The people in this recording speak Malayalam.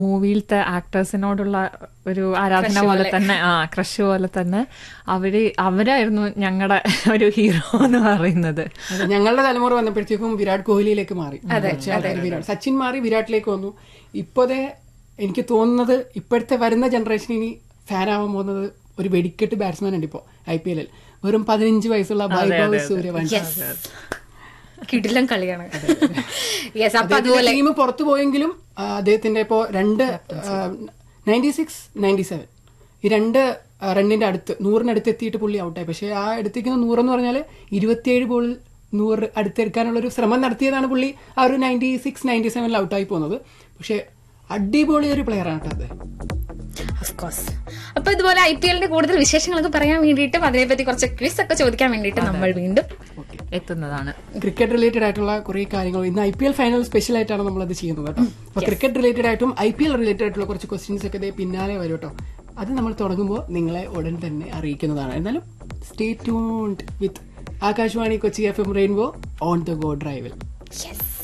മൂവിയിലത്തെ ആക്ടേഴ്സിനോടുള്ള ഒരു ആരാധന പോലെ തന്നെ ആ ക്രഷ് പോലെ തന്നെ അവര് അവരായിരുന്നു ഞങ്ങളുടെ ഒരു ഹീറോ എന്ന് പറയുന്നത് അതെ, ഞങ്ങളുടെ തലമുറ വന്നപ്പോഴത്തേക്കും വിരാട് കോഹ്ലിയിലേക്ക് മാറി കുറച്ച് ആൾക്കാര് വിരാട് സച്ചിൻ മാറി വിരാട്ടിലേക്ക് വന്നു ഇപ്പോഴത്തെ എനിക്ക് തോന്നുന്നത് ഇപ്പോഴത്തെ വരുന്ന ജനറേഷൻ ഇനി ഫാൻ ആവാൻ പോകുന്നത് ഒരു വെടിക്കെട്ട് ബാറ്റ്സ്മാൻ ഉണ്ട് ഇപ്പോ ഐ പി എല്ലിൽ വെറും പതിനഞ്ച് വയസ്സുള്ള വൈഭവ് സൂര്യവംശി കിടിലം കളിയാണ് യെസ് അപ്പൊ അതുപോലെ ടീം പുറത്തു പോയെങ്കിലും ആ, അദ്ദേഹത്തിന്റെ ഇപ്പോ രണ്ട് നയൻറ്റി സിക്സ് നയൻറ്റി സെവൻ ഈ രണ്ട് ആ, റണ്ണിന്റെ അടുത്ത് നൂറിനടുത്ത് എത്തിയിട്ട് പുള്ളി ഔട്ടായി പക്ഷേ ആ അടുത്തേക്കുന്ന നൂറെന്ന് പറഞ്ഞാൽ ഇരുപത്തിയേഴ് ബോളിൽ നൂറ് അടുത്തെടുക്കാനുള്ള ഒരു ശ്രമം നടത്തിയതാണ് പുള്ളി ആ ഒരു നയൻറ്റി സിക്സ് നയൻറ്റി സെവനിൽ ഔട്ടായി പോകുന്നത് പക്ഷേ അടിപൊളി ഒരു പ്ലെയറാണ് കേട്ടോ അദ്ദേഹം ഓഫ് കോഴ്സ് അപ്പൊ ഇതുപോലെ ഐ പി എല്ലിന്റെ കൂടുതൽ വിശേഷങ്ങളൊക്കെ പറയാൻ വേണ്ടിയിട്ടും അതിനെപ്പറ്റി കുറച്ച് ക്വിസ് ഒക്കെ ചോദിക്കാൻ വേണ്ടിയിട്ട് നമ്മൾ വീണ്ടും എത്തുന്നതാണ് ക്രിക്കറ്റ് റിലേറ്റഡ് ആയിട്ടുള്ള കുറെ കാര്യങ്ങൾ ഇന്ന് I P L final special ആയിട്ടാണ് നമ്മൾ അത് ചെയ്യുന്നത് കേട്ടോ അപ്പൊ ക്രിക്കറ്റ് റിലേറ്റഡ് ആയിട്ടും ഐ പി എൽ റിലേറ്റഡ് ആയിട്ടുള്ള കുറച്ച് ക്വസ്റ്റ്യൻസ് ഒക്കെ ദേ പിന്നാലെ വരും കേട്ടോ അത് നമ്മൾ തുടങ്ങുമ്പോൾ നിങ്ങളെ ഉടൻ തന്നെ അറിയിക്കുന്നതാണ് എന്നാലും stay tuned with Akashvani Kochi F M rainbow on the go ഡ്രൈവിൽ യെസ്